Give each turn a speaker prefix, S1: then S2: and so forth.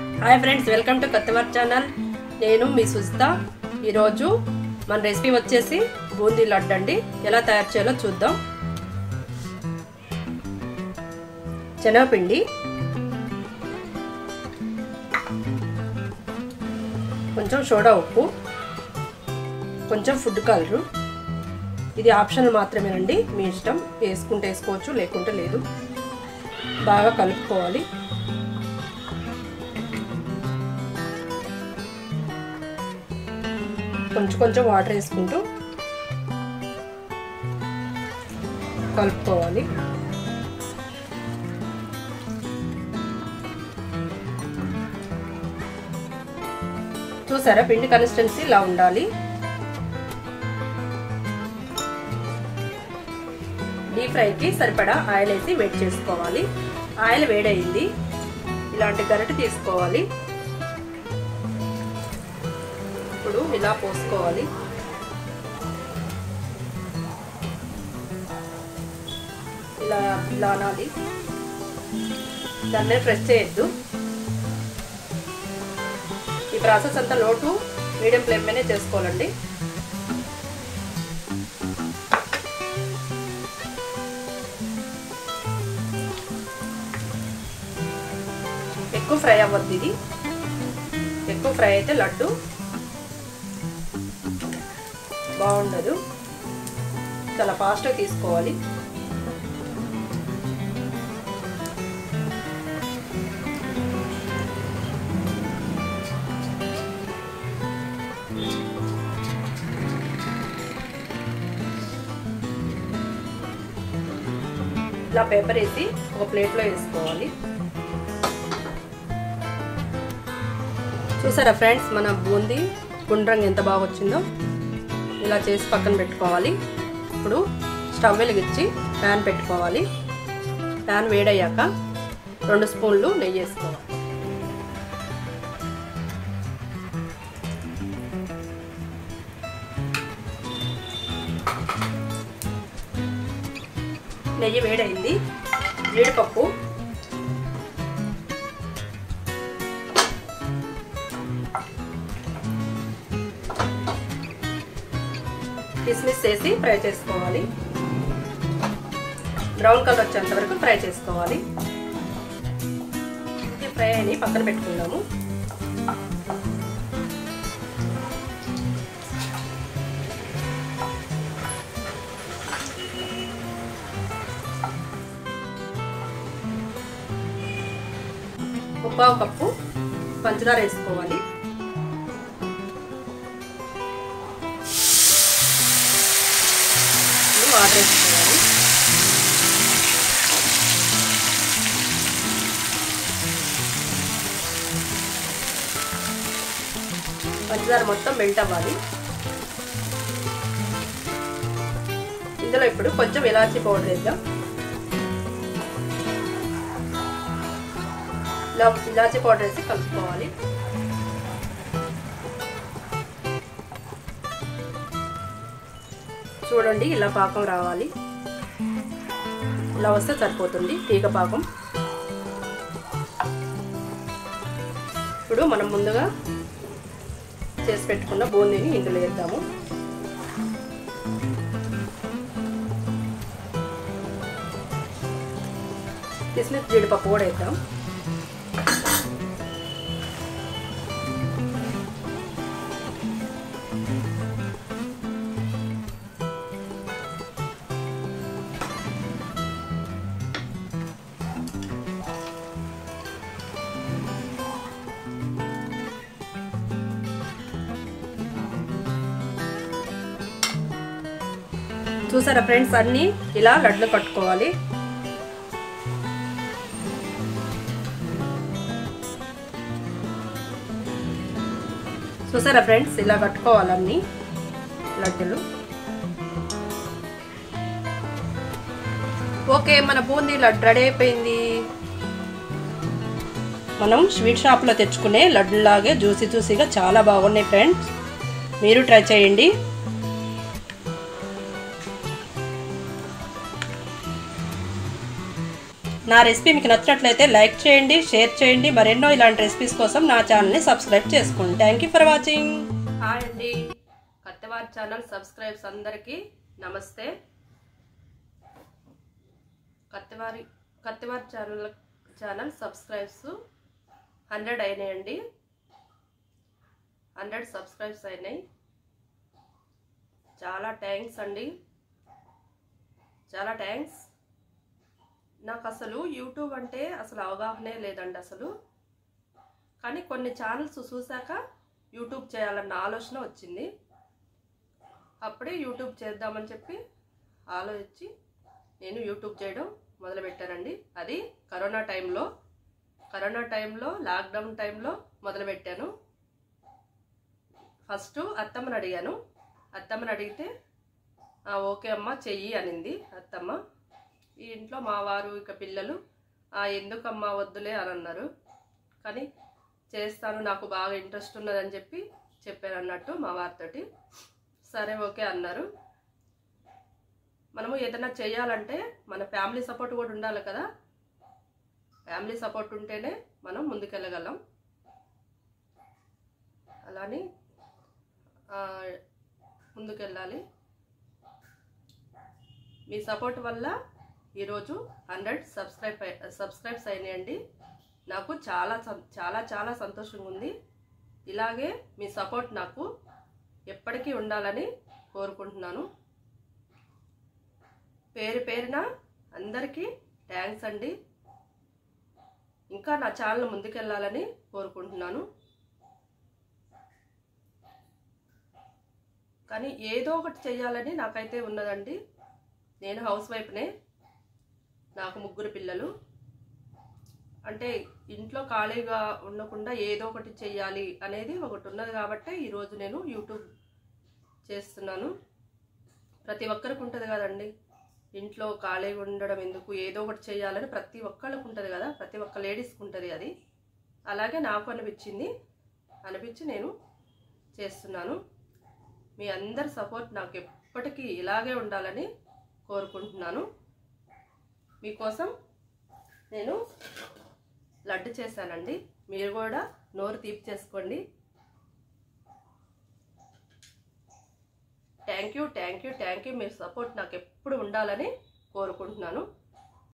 S1: hi friends welcome to కొత్తవార్ channel నేను మీ సుజిత ఈరోజు మన రెసిపీ వచ్చేసి బూందీ లడ్డు అండి ఎలా తయారు చేయాలో చూద్దాం శనగపిండి కొంచెం సోడా ఉప్పు కొంచెం ఫుడ్ కలరు ఇది ఆప్షనల్ మాత్రమేనండి మీ ఇష్టం వేసుకుంటే వేసుకోవచ్చు లేకుంటే లేదు బాగా కలుపుకోవాలి కొంచెం కొంచెం వాటర్ వేసుకుంటూ కలుపుకోవాలి చూసారా పిండి కన్సిస్టెన్సీ ఇలా ఉండాలి డీప్ ఫ్రైకి సరిపడా ఆయిల్ వేసి వేడి చేసుకోవాలి ఆయిల్ వేడయింది ఇలాంటి గరిటె తీసుకోవాలి ఇప్పుడు ఇలా పోసుకోవాలి ఇలా ఇలా అనాలి దాన్ని ప్రెస్ చేయొద్దు ఈ ప్రాసెస్ అంతా లోటు మీడియం ఫ్లేమ్ మీదే చేసుకోవాలండి ఎక్కువ ఫ్రై అవ్వద్దు ఇది ఎక్కువ ఫ్రై అయితే లడ్డు బాగుండదు చాలా ఫాస్ట్గా తీసుకోవాలి ఇలా పేపర్ వేసి ఒక ప్లేట్లో వేసుకోవాలి చూసారా ఫ్రెండ్స్ మన బూందీ గుండ్రంగా ఎంత బాగా వచ్చిందో ఇలా చేసి పక్కన పెట్టుకోవాలి ఇప్పుడు స్టవ్ వెలిగించి ప్యాన్ పెట్టుకోవాలి ప్యాన్ వేడయ్యాక రెండు స్పూన్లు నెయ్యి వేసుకోవాలి నెయ్యి వేడైంది జీడిపప్పు కిస్మిస్ వేసి ఫ్రై చేసుకోవాలి బ్రౌన్ కలర్ వచ్చేంత వరకు ఫ్రై చేసుకోవాలి ఫ్రై అని పక్కన పెట్టుకుందాము ముప్పావు కప్పు పంచదార వేసుకోవాలి వాటర్ వేసుకోవాలి పంచదార మొత్తం మెల్ట్ అవ్వాలి ఇందులో ఇప్పుడు కొంచెం ఇలాచీ పౌడర్ వేద్దాం ఇలా ఇలాచీ పౌడర్ వేసి కలుపుకోవాలి చూడండి ఇలా పాకం రావాలి ఇలా వస్తే సరిపోతుంది తీగ పాకం ఇప్పుడు మనం ముందుగా చేసి పెట్టుకున్న బూందీని ఇందులో వేద్దాము కిస్మిస్ జీడిపప్పు కూడా వేద్దాం చూసారా ఫ్రెండ్స్ అన్నీ ఇలా లడ్లు కట్టుకోవాలి చూసారా ఫ్రెండ్స్ ఇలా కట్టుకోవాలన్నీ లడ్డులు ఓకే మన బూందీ లడ్డు రెడీ అయిపోయింది మనం స్వీట్ షాప్లో తెచ్చుకునే లడ్డులాగే జ్యూసీ జ్యూసీగా చాలా బాగున్నాయి ఫ్రెండ్స్ మీరు ట్రై చేయండి నా రెసిపీ మీకు నచ్చినట్లయితే లైక్ చేయండి షేర్ చేయండి మరెన్నో ఇలాంటి రెసిపీస్ కోసం నా ఛానల్ని సబ్స్క్రైబ్ చేసుకోండి thank you for watching hi అండి కత్తెవారి ఛానల్ సబ్స్క్రైబ్స్ అందరికీ నమస్తే కత్తెవారి కత్తెవారి ఛానల్ ఛానల్ సబ్స్క్రైబ్స్ హండ్రెడ్ అయినాయండి హండ్రెడ్ సబ్స్క్రైబ్స్ అయినాయి చాలా థ్యాంక్స్ అండి చాలా థ్యాంక్స్ నాకు అసలు యూట్యూబ్ అంటే అసలు అవగాహనే లేదండి అసలు కానీ కొన్ని ఛానల్స్ చూశాక యూట్యూబ్ చేయాలన్న ఆలోచన వచ్చింది అప్పుడే యూట్యూబ్ చేద్దామని చెప్పి ఆలోచించి నేను యూట్యూబ్ చేయడం మొదలుపెట్టానండి అది కరోనా టైంలో కరోనా టైంలో లాక్డౌన్ టైంలో మొదలుపెట్టాను ఫస్ట్ అత్తమ్మని అడిగాను అత్తమ్మని అడిగితే "ఆ, ఓకే అమ్మ చెయ్యి అనింది అత్తమ్మ ఈ ఇంట్లో మా వారు ఇక పిల్లలు "ఆ, ఎందుకమ్మా వద్దులే అని అన్నారు కానీ చేస్తాను నాకు బాగా ఇంట్రెస్ట్ ఉన్నదని చెప్పి చెప్పాను అన్నట్టు మా వారితోటి సరే ఓకే అన్నారు మనము ఏదైనా చేయాలంటే మన ఫ్యామిలీ సపోర్ట్ కూడా ఉండాలి కదా ఫ్యామిలీ సపోర్ట్ ఉంటేనే మనం ముందుకెళ్ళగలం అలాని ఆ, ముందుకెళ్ళాలి మీ సపోర్ట్ వల్ల ఈరోజు హండ్రెడ్ సబ్స్క్రైబ్ అయి- సబ్స్క్రైబ్స్ అయినాయండి నాకు చాలా సం- చాలా చాలా సంతోషంగా ఉంది ఇలాగే మీ సపోర్ట్ నాకు ఎప్పటికీ ఉండాలని కోరుకుంటున్నాను పేరు పేరున అందరికీ థ్యాంక్స్ అండి ఇంకా నా ఛానల్ ముందుకెళ్ళాలని కోరుకుంటున్నాను కానీ ఏదో ఒకటి చేయాలని నాకైతే ఉన్నదండి నేను హౌస్ వైఫ్నే నాకు ముగ్గురు పిల్లలు అంటే ఇంట్లో ఖాళీగా ఉండకుండా ఏదో ఒకటి చెయ్యాలి అనేది ఒకటి ఉన్నది కాబట్టి ఈరోజు నేను యూట్యూబ్ చేస్తున్నాను ప్రతి ఒక్కరికి ఉంటుంది కదండి ఇంట్లో ఖాళీగా ఉండడం ఎందుకు ఏదో ఒకటి చేయాలని ప్రతి ఒక్కళ్ళకి ఉంటుంది కదా ప్రతి ఒక్క లేడీస్కి ఉంటుంది అది అలాగే నాకు అనిపించింది అనిపించి నేను చేస్తున్నాను మీ అందరి సపోర్ట్ నాకు ఎప్పటికీ ఇలాగే ఉండాలని కోరుకుంటున్నాను మీకోసం నేను లడ్డు చేశానండి మీరు కూడా నోరు తీపి చేసుకోండి thank you thank you thank you మీ సపోర్ట్ నాకు ఎప్పుడు ఉండాలని కోరుకుంటున్నాను